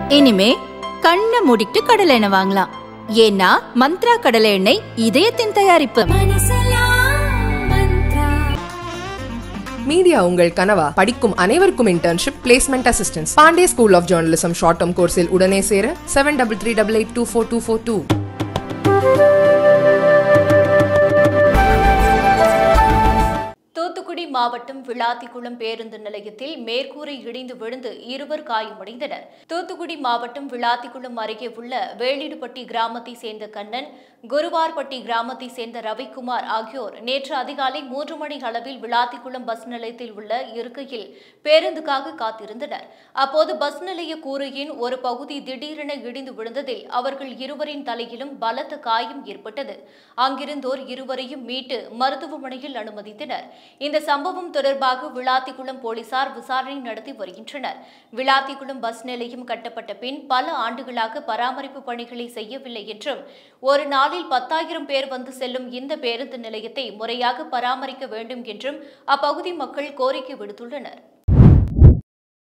இனிமே கண்ணை மூடிட்டு கடலை எண்ணெய் வாங்கலாம் ஏன்னா மந்த்ரா கடலை எண்ணெய் இதயத்தின் தயாரிப்பு மீடியா உங்கள் கனவா படிக்கும் அனைவருக்கும் internship placement assistance Pandey school of journalism short term கோர்ஸில் உடனே சேர seven double three double eight two four two four two Thoothukudi மாவட்டம் விளாத்திக்குளம் பேருந்து நிலையத்தில் மேற்கூரை இடிந்து விழுந்து இருவர் காயமடைந்தனர் தூத்துக்குடி மாவட்டம் விளாத்திக்குளம் அருகே உள்ள வேளிடுபட்டி கிராமத்தை சேர்ந்த கண்ணன் குருவார்பட்டி கிராமத்தை சேர்ந்த ரவிக்குமார் ஆகியோர் நேற்று அதிகாலை மூன்று மணி அளவில் விளாத்திக்குளம் பஸ் நிலையத்தில் உள்ள இருக்கையில் பேருந்துக்காக காத்திருந்தனர் அப்போது பஸ் நிலைய கூரையின் ஒரு பகுதி திடீரென இடிந்து விழுந்ததில் அவர்கள் இருவரின் தலையிலும் பலத்த காயம் ஏற்பட்டது அங்கிருந்தோர் இருவரையும் மீட்டு மருத்துவமனையில் அனுமதித்தனர் இந்த சம்பவம் தொடர்பாக விளாத்திக்குளம் போலீசார் விசாரணை நடத்தி வருகின்றனர் விளாத்திக்குளம் பஸ் நிலையம் கட்டப்பட்ட பின் பல ஆண்டுகளாக பராமரிப்பு பணிகளை செய்யவில்லை என்றும் ஒரு நாளில் பத்தாயிரம் பேர் வந்து செல்லும் இந்த பேருந்து நிலையத்தை முறையாக பராமரிக்க வேண்டும் என்றும் அப்பகுதி மக்கள் கோரிக்கை விடுத்துள்ளனர்